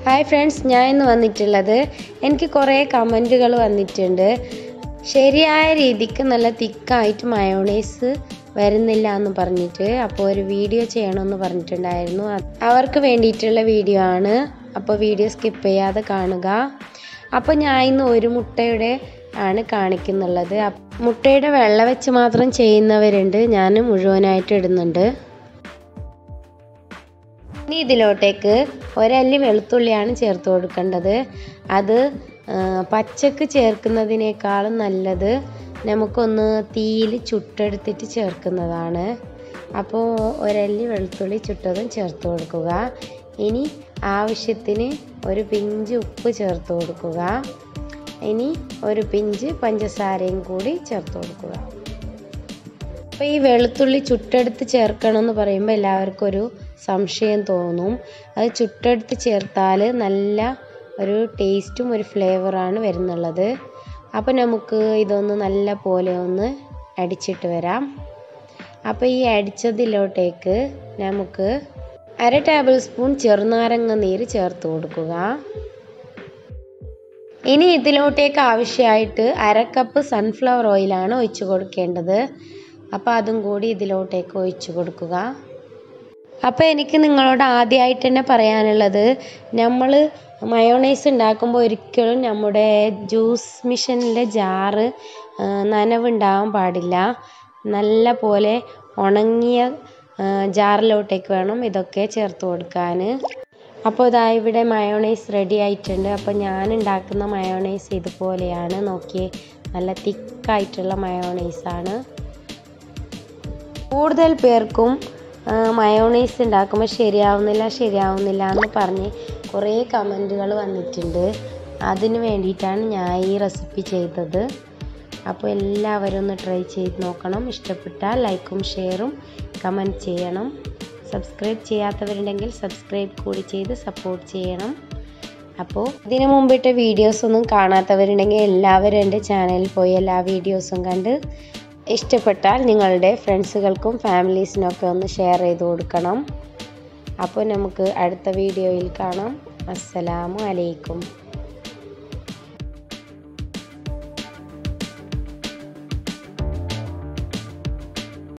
hi friends ഞാൻ ഇന്ന് വന്നിട്ടുള്ളത് എനിക്ക് കുറേ കമൻറ്റുകൾ വന്നിട്ടുണ്ട് ശരിയായ രീതിക്ക് നല്ല തിക്കായിട്ട് മയോണൈസ് വരുന്നില്ല എന്ന് പറഞ്ഞിട്ട് അപ്പോൾ ഒരു വീഡിയോ ചെയ്യണമെന്ന് പറഞ്ഞിട്ടുണ്ടായിരുന്നു അത് അവർക്ക് വേണ്ടിയിട്ടുള്ള വീഡിയോ ആണ് അപ്പോൾ വീഡിയോ സ്കിപ്പ് ചെയ്യാതെ കാണുക അപ്പോൾ ഞാൻ ഇന്ന് ഒരു മുട്ടയുടെ ആണ് കാണിക്കുന്നുള്ളത് അപ്പ് മുട്ടയുടെ വെള്ള വെച്ച് മാത്രം ചെയ്യുന്നവരുണ്ട് ഞാൻ മുഴുവനായിട്ട് ഇടുന്നുണ്ട് ഇനി ഇതിലോട്ടേക്ക് ഒരല്ലി വെളുത്തുള്ളിയാണ് ചേർത്ത് കൊടുക്കേണ്ടത് അത് ആ, പച്ചക്ക് ചേർക്കുന്നതിനേക്കാളും നല്ലത് നമുക്കൊന്ന് തീയിൽ ചുട്ടെടുത്തിട്ട് ചേർക്കുന്നതാണ് അപ്പോൾ ഒരല്ലി വെളുത്തുള്ളി ചുട്ടതും ചേർത്ത് കൊടുക്കുക ഇനി ആവശ്യത്തിന് ഒരു പിഞ്ച് ഉപ്പ് ചേർത്ത് കൊടുക്കുക ഇനി ഒരു പിഞ്ച് പഞ്ചസാരയും കൂടി ചേർത്ത് കൊടുക്കുക അപ്പോൾ ഈ വെളുത്തുള്ളി ചുട്ടെടുത്ത് ചേർക്കണം എന്ന് പറയുമ്പോൾ എല്ലാവർക്കും ഒരു സംശയം തോന്നും അത് ചുട്ടെടുത്ത് ചേർത്താൽ നല്ല ഒരു ടേസ്റ്റും ഒരു ഫ്ലേവറാണ് വരുന്നുള്ളത് അപ്പോൾ നമുക്ക് ഇതൊന്ന് നല്ല പോലെ ഒന്ന് അടിച്ചിട്ട് വരാം അപ്പോൾ ഈ അടിച്ചതിലോട്ടേക്ക് നമുക്ക് അര ടേബിൾ സ്പൂൺ ചെറുനാരങ്ങ നീര് ചേർത്ത് കൊടുക്കുക ഇനി ഇതിലോട്ടേക്ക് ആവശ്യമായിട്ട് അര കപ്പ് സൺഫ്ലവർ ഓയിലാണ് ഒഴിച്ചു കൊടുക്കേണ്ടത് അപ്പോൾ അതും കൂടി ഇതിലോട്ടേക്ക് ഒഴിച്ചു കൊടുക്കുക അപ്പോൾ എനിക്ക് നിങ്ങളോട് ആദ്യമായിട്ട് തന്നെ പറയാനുള്ളത് നമ്മൾ മയോണൈസ് ഉണ്ടാക്കുമ്പോൾ ഒരിക്കലും നമ്മുടെ ജ്യൂസ് മിഷനിലെ ജാറ് നനവുണ്ടാവാൻ പാടില്ല നല്ല പോലെ ഉണങ്ങിയ ആ, ജാറിലോട്ടേക്ക് വേണം ഇതൊക്കെ ചേർത്ത് കൊടുക്കാൻ അപ്പോൾ ഇതാ ഇവിടെ മയോണൈസ് റെഡി ആയിട്ടുണ്ട് അപ്പോൾ ഞാൻ ഉണ്ടാക്കുന്ന മയോണൈസ് ഇതുപോലെയാണ് നോക്കിയേ നല്ല തിക്കായിട്ടുള്ള മയോണൈസാണ് കൂടുതൽ പേർക്കും ആ, മയോണൈസ് ഉണ്ടാക്കുമ്പോൾ ശരിയാവുന്നില്ല ശരിയാവുന്നില്ല എന്ന് പറഞ്ഞ് കുറേ കമൻറ്റുകൾ വന്നിട്ടുണ്ട് അതിന് വേണ്ടിയിട്ടാണ് ഞാൻ ഈ റെസിപ്പി ചെയ്തത് അപ്പോൾ എല്ലാവരും ഒന്ന് ട്രൈ ചെയ്ത് നോക്കണം ഇഷ്ടപ്പെട്ടാൽ ലൈക്കും ഷെയറും കമൻറ്റ് ചെയ്യണം സബ്സ്ക്രൈബ് ചെയ്യാത്തവരുണ്ടെങ്കിൽ സബ്സ്ക്രൈബ് കൂടി ചെയ്ത് സപ്പോർട്ട് ചെയ്യണം അപ്പോൾ ഇതിനു മുമ്പിട്ട് വീഡിയോസ് ഒന്നും കാണാത്തവരുണ്ടെങ്കിൽ എല്ലാവരും എൻ്റെ ചാനലിൽ പോയി എല്ലാ വീഡിയോസും കണ്ട് ഇഷ്ടപ്പെട്ടാൽ നിങ്ങളുടെ ഫ്രണ്ട്സുകൾക്കും ഫാമിലീസിനൊക്കെ ഒന്ന് ഷെയർ ചെയ്ത് കൊടുക്കണം അപ്പോൾ നമുക്ക് അടുത്ത വീഡിയോയിൽ കാണാം അസ്സലാമു അലൈക്കും